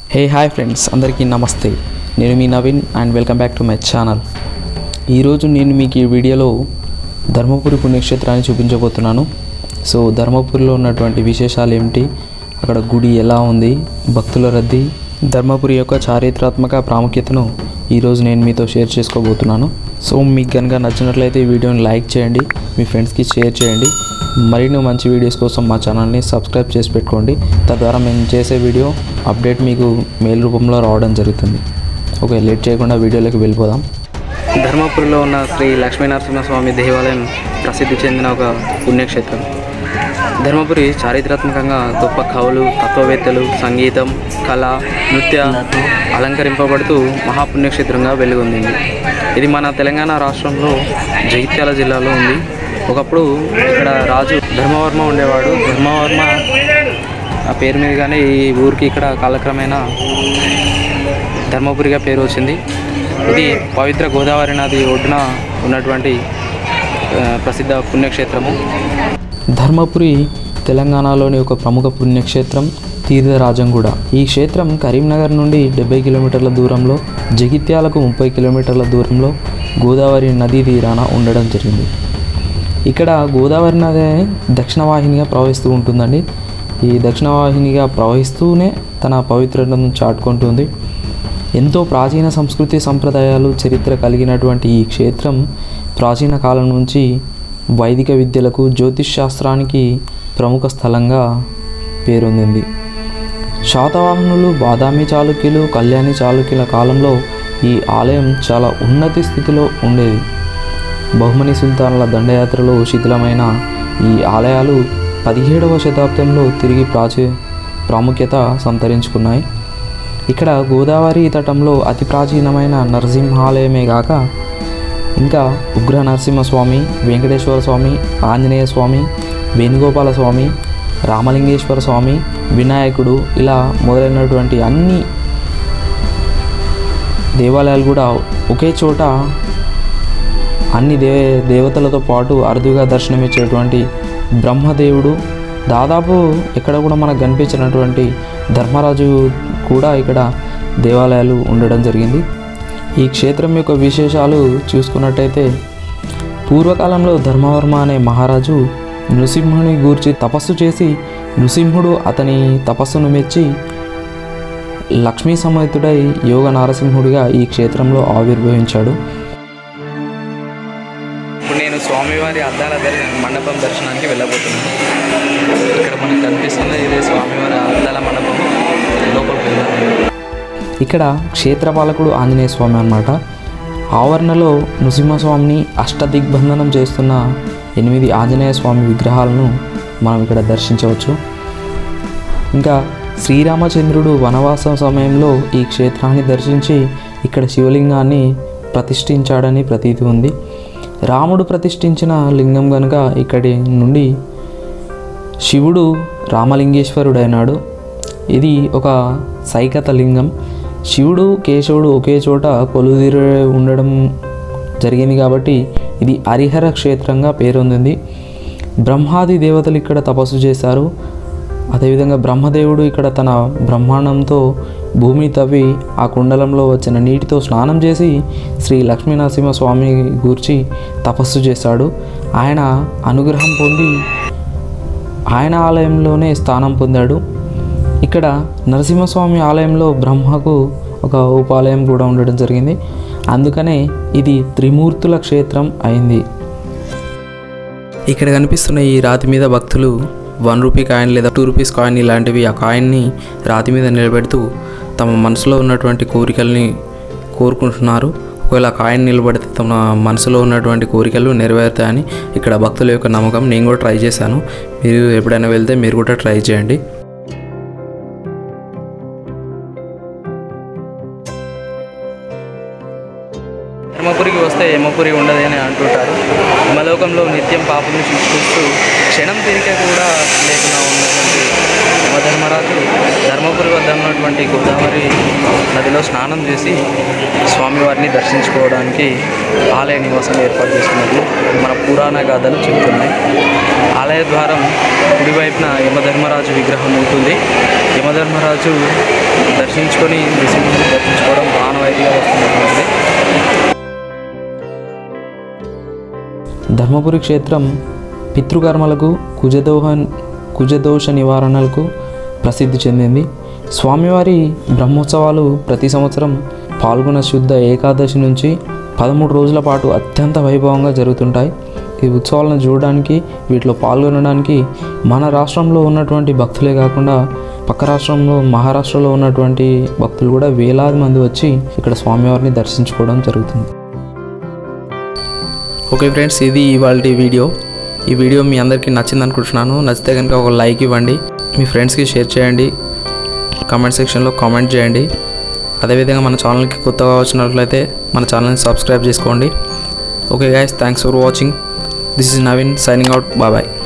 hey hi friends అందరికీ నమస్తే నేను మీ Naveen and welcome back to my channel ఈరోజు నేను మీకు ఈ వీడియోలో ధర్మపురి పుణ్యక్షేత్రాన్ని చూపించబోతున్నాను సో ధర్మపురిలో ఉన్నటువంటి విశేషాలు ఏమిటి అక్కడ గుడి ఎలా ఉంది భక్తుల రద్దీ ధర్మపురి యొక్క చారిత్రాత్మక ప్రాముఖ్యతను ఈరోజు నేను మీతో షేర్ చేసుకోబోతున్నాను సో మీకు కనుక నచ్చినట్లయితే ఈ వీడియోని లైక్ చేయండి మీ ఫ్రెండ్స్కి షేర్ చేయండి మరిన్ని మంచి వీడియోస్ కోసం మా ఛానల్ని సబ్స్క్రైబ్ చేసి పెట్టుకోండి తద్వారా మేము చేసే వీడియో అప్డేట్ మీకు మెయిల్ రూపంలో రావడం జరుగుతుంది ఓకే లేట్ చేయకుండా వీడియోలోకి వెళ్ళిపోదాం ధర్మపురిలో ఉన్న శ్రీ లక్ష్మీనరసింహస్వామి దేవాలయం ప్రసిద్ధి చెందిన ఒక పుణ్యక్షేత్రం ధర్మపురి చారిత్రాత్మకంగా గొప్ప కవులు తత్వవేత్తలు సంగీతం కళ నృత్య అలంకరింపబడుతూ మహాపుణ్యక్షేత్రంగా వెలుగొందింది ఇది మన తెలంగాణ రాష్ట్రంలో జగిత్యాల జిల్లాలో ఉంది ఒకప్పుడు ఇక్కడ రాజు ధర్మవర్మ ఉండేవాడు ధర్మవర్మ ఆ పేరు మీదుగానే ఈ ఊరికి ఇక్కడ కాలక్రమేణా ధర్మపురిగా పేరు వచ్చింది ఇది పవిత్ర గోదావరి నది ఒడ్డున ఉన్నటువంటి ఆ, ప్రసిద్ధ పుణ్యక్షేత్రము ధర్మపురి తెలంగాణలోని ఒక ప్రముఖ పుణ్యక్షేత్రం తీర్థరాజం కూడా ఈ క్షేత్రం కరీంనగర్ నుండి డెబ్బై కిలోమీటర్ల దూరంలో జగిత్యాలకు ముప్పై కిలోమీటర్ల దూరంలో గోదావరి నదీ తీరాన ఉండడం జరిగింది ఇక్కడ గోదావరి నది దక్షిణ వాహినిగా ప్రవహిస్తూ ఉంటుందండి ఈ దక్షిణ వాహినిగా ప్రవహిస్తూనే తన పవిత్రతను చాటుకుంటుంది ఎంతో ప్రాచీన సంస్కృతి సంప్రదాయాలు చరిత్ర కలిగినటువంటి ఈ క్షేత్రం ప్రాచీన కాలం నుంచి వైదిక విద్యలకు జ్యోతిష్ శాస్త్రానికి ప్రముఖ స్థలంగా పేరొందింది శాతవాహనులు బాదామి చాళుక్యులు కళ్యాణి చాళుక్యుల కాలంలో ఈ ఆలయం చాలా ఉన్నతి స్థితిలో ఉండేది బహుమని సుల్తాన్ల దండయాత్రలో శిథిలమైన ఈ ఆలయాలు పదిహేడవ శతాబ్దంలో తిరిగి ప్రాచీ ప్రాముఖ్యత సంతరించుకున్నాయి ఇక్కడ గోదావరి తటంలో అతి ప్రాచీనమైన నరసింహాలయమే గాక ఇంకా ఉగ్ర నరసింహస్వామి వెంకటేశ్వర స్వామి ఆంజనేయ స్వామి వేణుగోపాల స్వామి రామలింగేశ్వర స్వామి వినాయకుడు ఇలా మొదలైనటువంటి అన్ని దేవాలయాలు కూడా ఒకే చోట అన్ని దే దేవతలతో పాటు అరుదుగా దర్శనమిచ్చేటువంటి బ్రహ్మదేవుడు దాదాపు ఎక్కడ కూడా మనకు కనిపించినటువంటి ధర్మరాజు కూడా ఇక్కడ దేవాలయాలు ఉండడం జరిగింది ఈ క్షేత్రం యొక్క విశేషాలు చూసుకున్నట్టయితే పూర్వకాలంలో ధర్మవర్మ అనే మహారాజు నృసింహుని గూర్చి తపస్సు చేసి నృసింహుడు అతని తపస్సును మెచ్చి లక్ష్మీ సమేతుడై యోగ నారసింహుడిగా ఈ క్షేత్రంలో ఆవిర్భవించాడు ఇప్పుడు నేను స్వామివారి అద్దాల దర్శన మండపం దర్శనానికి వెళ్ళబోతున్నాను ఇక్కడ మనకు కనిపిస్తుంది ఇదే స్వామివారి అద్దాల మండపం లోపలికి వెళ్దాం ఇక్కడ క్షేత్రపాలకుడు ఆంజనేయ స్వామి అన్నమాట ఆవరణలో నృసింహస్వామిని అష్టదిగ్బంధనం చేస్తున్న ఎనిమిది ఆంజనేయ స్వామి విగ్రహాలను మనం ఇక్కడ దర్శించవచ్చు ఇంకా శ్రీరామచంద్రుడు వనవాసం సమయంలో ఈ క్షేత్రాన్ని దర్శించి ఇక్కడ శివలింగాన్ని ప్రతిష్ఠించాడని ప్రతీతి ఉంది రాముడు ప్రతిష్ఠించిన లింగం కనుక ఇక్కడి నుండి శివుడు రామలింగేశ్వరుడైనాడు ఇది ఒక సైకత లింగం శివుడు కేశవుడు ఒకే చోట కొలుదిరి ఉండడం జరిగింది కాబట్టి ఇది హరిహర క్షేత్రంగా పేరొందింది బ్రహ్మాది దేవతలు ఇక్కడ తపస్సు చేశారు అదేవిధంగా బ్రహ్మదేవుడు ఇక్కడ తన బ్రహ్మాండంతో భూమి తవ్వి ఆ కుండలంలో వచ్చిన నీటితో స్నానం చేసి శ్రీ లక్ష్మీనరసింహ స్వామి గూర్చి తపస్సు చేశాడు ఆయన అనుగ్రహం పొంది ఆయన ఆలయంలోనే స్థానం పొందాడు ఇక్కడ నరసింహస్వామి ఆలయంలో బ్రహ్మకు ఒక ఉపాలయం కూడా ఉండడం జరిగింది అందుకనే ఇది త్రిమూర్తుల క్షేత్రం అయింది ఇక్కడ కనిపిస్తున్న ఈ రాతి మీద భక్తులు వన్ రూపీ కాయిన్ లేదా టూ రూపీస్ కాయిన్ ఇలాంటివి ఆ కాయిన్ని రాతి మీద నిలబెడుతూ తమ మనసులో ఉన్నటువంటి కోరికల్ని కోరుకుంటున్నారు ఒకవేళ ఆ కాయిన్ నిలబడితే తమ మనసులో ఉన్నటువంటి కోరికలు నెరవేరుతాయని ఇక్కడ భక్తుల యొక్క నమ్మకం నేను కూడా ట్రై చేశాను మీరు ఎప్పుడైనా వెళ్తే మీరు కూడా ట్రై చేయండి ధర్మపురికి వస్తే యమపురి ఉండదు అని అంటుంటారు యమలోకంలో నిత్యం పాపను శిక్షిస్తూ క్షణం తిరిగే కూడా లేకుండా ఉన్నటువంటి యమధర్మరాజు ధర్మపురి వద్ద ఉన్నటువంటి గోదావరి నదిలో స్నానం చేసి స్వామివారిని దర్శించుకోవడానికి ఆలయ నివాసం ఏర్పాటు చేసుకున్నట్లు మన పురాణ గాథలు చెబుతున్నాయి ఆలయ ద్వారం కుడివైపున యమధర్మరాజు విగ్రహం ఉంటుంది యమధర్మరాజు దర్శించుకొని నృసింహుని దర్శించుకోవడం ఆనవాయితీగా వస్తున్నటువంటిది ధర్మపురి క్షేత్రం పితృకర్మలకు కుజదోహన్ కుజదోష నివారణలకు ప్రసిద్ధి చెందింది స్వామివారి బ్రహ్మోత్సవాలు ప్రతి సంవత్సరం పాల్గొన శుద్ధ ఏకాదశి నుంచి పదమూడు రోజుల పాటు అత్యంత వైభవంగా జరుగుతుంటాయి ఈ ఉత్సవాలను చూడడానికి వీటిలో పాల్గొనడానికి మన రాష్ట్రంలో ఉన్నటువంటి భక్తులే కాకుండా పక్క రాష్ట్రంలో మహారాష్ట్రలో ఉన్నటువంటి భక్తులు కూడా వేలాది మంది వచ్చి ఇక్కడ స్వామివారిని దర్శించుకోవడం జరుగుతుంది ఓకే ఫ్రెండ్స్ ఇది ఇవాళ వీడియో ఈ వీడియో మీ అందరికీ నచ్చింది అనుకుంటున్నాను నచ్చితే కనుక ఒక లైక్ ఇవ్వండి మీ ఫ్రెండ్స్కి షేర్ చేయండి కామెంట్ సెక్షన్లో కామెంట్ చేయండి అదేవిధంగా మన ఛానల్కి కొత్తగా వచ్చినట్లయితే మన ఛానల్ని సబ్స్క్రైబ్ చేసుకోండి okay guys thanks for watching this is Naveen signing out bye